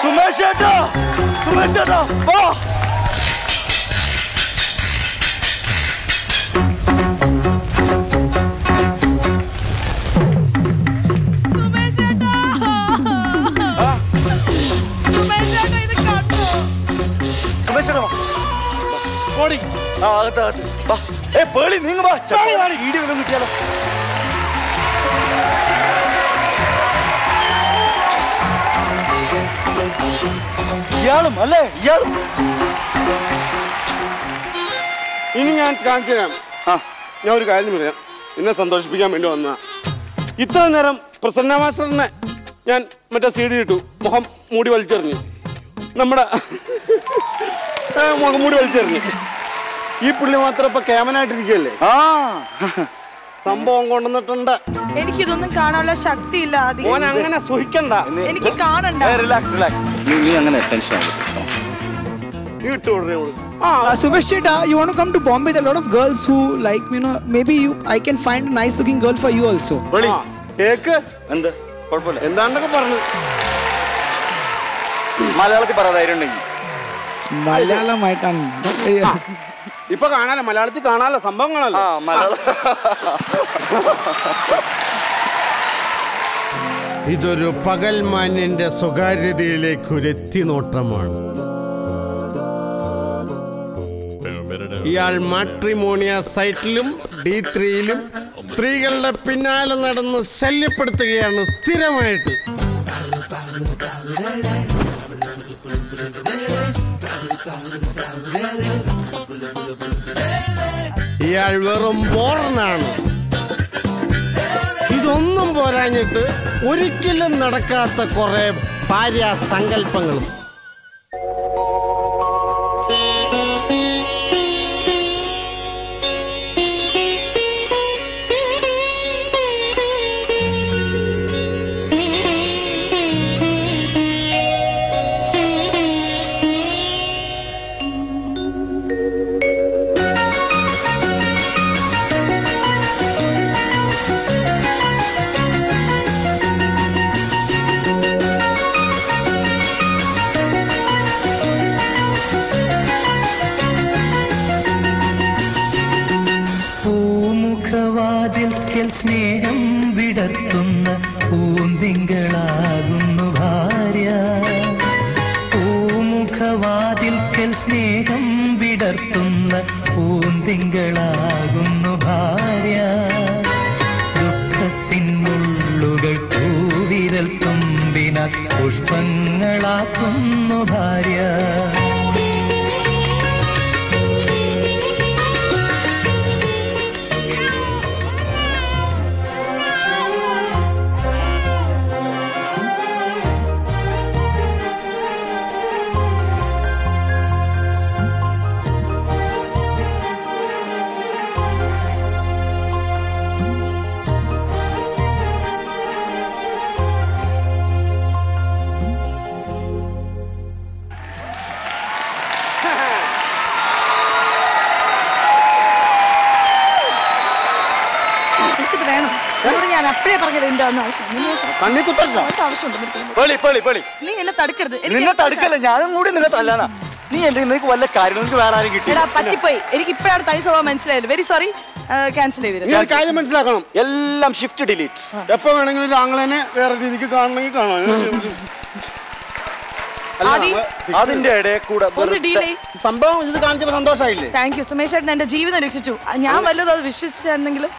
സുമേഷ് ചേട്ടാ സുമേഷ് ചേട്ടാ വാ സുമേഷ് ചേട്ടാ സുമേഷ് ചേട്ടാ ഇത് കണ്ടോ സുമേഷ് ചേട്ടാ വാ. ഓടി ആ അകത്ത് അകത്ത് വാ ഏ പേളി നീങ്ങ വാ ചേട്ടാ വീഡിയോ വല്ലതും കിട്ടിയാലോ ഇയാളും അല്ലേ ഇയാളും ഇനി ഞാൻ കാണിച്ചു തരാം ആ ഞാൻ ഒരു കാര്യം പറയാം എന്നെ സന്തോഷിപ്പിക്കാൻ വേണ്ടി വന്ന ഇത്ര നേരം പ്രസന്ന മാസ്റ്ററിനെ ഞാൻ മറ്റേ സി ഡി ഇട്ടു മുഖം മൂടി വലിച്ചെറിഞ്ഞു നമ്മുടെ ആ, മുഖം മൂടി വലിച്ചെറിഞ്ഞു ഈ പുള്ളി മാത്രം ഇപ്പൊ ക്യാമനായിട്ടിരിക്കുകയല്ലേ ആ സംഭവം കൊണ്ടുവന്നിട്ടുണ്ട് എനിക്കിതൊന്നും കാണാനുള്ള ശക്തിയില്ല ആദ്യം മോൻ അങ്ങനെ സുഹിക്കണ്ട എനിക്ക് കാണണ്ട റിലാക്സ് റിലാക്സ് നീ നീ അങ്ങനെ ടെൻഷൻ ആവും നീ ഇട്ടുകൊടുത്തേ Uh, Subhash Cheta, you want to come to Bombay? There are a lot of girls who like, you know, maybe you, I can find a nice looking girl for you also. വെളി cake എന്ത് കുഴപ്പമില്ല എന്താണ്ടൊക്കെ പറഞ്ഞു മലയാളത്തിൽ പറ ധൈര്യം ഉണ്ടെങ്കിൽ Malayalam, I can't. ഇപ്പൊ കാണാലോ മലയാളത്തിൽ കാണാലോ സംഭവം കാണാലോ ആ മലയാളം ഇതൊരു പകൽമാന്യന്റെ സ്വകാര്യതയിലേക്ക് ഒരു എത്തിനോട്ടമാണ് ഇയാൾ മാട്രിമോണിയ സൈറ്റിലും ഡി ത്രീയിലും സ്ത്രീകളുടെ പിന്നാലെ നടന്ന് ശല്യപ്പെടുത്തുകയാണ് സ്ഥിരമായിട്ട് ഇയാൾ വെറും ബോർണാണ് ഇതൊന്നും പോരാഞ്ഞിട്ട് ഒരിക്കലും നടക്കാത്ത കുറെ ഭാര്യ സങ്കല്പങ്ങളും പൂമുഖവാതിൽക്കൽ സ്നേഹം വിടർത്തുന്ന പൂന്തിങ്കളാകുന്നു ഭാര്യ പൂമുഖവാതിൽക്കൽ സ്നേഹം വിടർത്തുന്ന പൂന്തിങ്കളാകുന്നു ഭാര്യ ദുഃഖത്തിൻ മുള്ളുകൾ പൂവിരൽ തുമ്പിനാൽ പുഷ്പങ്ങളാക്കുന്നു ഭാര്യ എനിക്കിത് വേണം എന്നോട് ഞാൻ അപ്പഴേ പറഞ്ഞത് എന്റെ ഒന്നും ആവശ്യം നീ ആവശ്യം- കണ്ണി കുത്തണ്ട നിനക്ക് ആവശ്യമുണ്ട് നിനക്ക്. പേളി പേളി പേളി നീ എന്നെ തടുക്കരുത് എനിക്ക് നിന്നെ തടുക്കല്ല ഞാനും കൂടി നിന്നെ തല്ലാനാ നീ എന്റെ നിനക്ക് വല്ല കാര്യം നിനക്ക് വേറെ ആരും കിട്ടി എടാ പറ്റിപ്പോയി എനിക്ക് ഇപ്പോഴാണ് തനി സ്വഭാവം മനസ്സിലായത് വെരി സോറി ക്യാൻസൽ ചെയ്തിരുന്നു നീ ഒരു കാര്യം മനസ്സിലാക്കണം എല്ലാം ഷിഫ്റ്റ് ഡിലീറ്റ് എപ്പോ വേണമെങ്കിലും ഒരു ആംഗ്ലനെ വേറെ രീതിക്ക് കാണണമെങ്കിൽ കാണാം അല്ല, ആദി, നമ്മള് അതിന്റെ ഇടയിൽ കൂടെ ഒന്ന് വെറുതെ- ഡീലേ സംഭവം ഇത് കാണിച്ചപ്പോ സന്തോഷമായില്ലേ താങ്ക് യു സുമേഷ് ചേട്ടൻ എന്റെ ജീവിതം രക്ഷിച്ചു ഞാൻ വല്ലതും അത് വിശ്വസിച്ചെന്നെങ്കിലും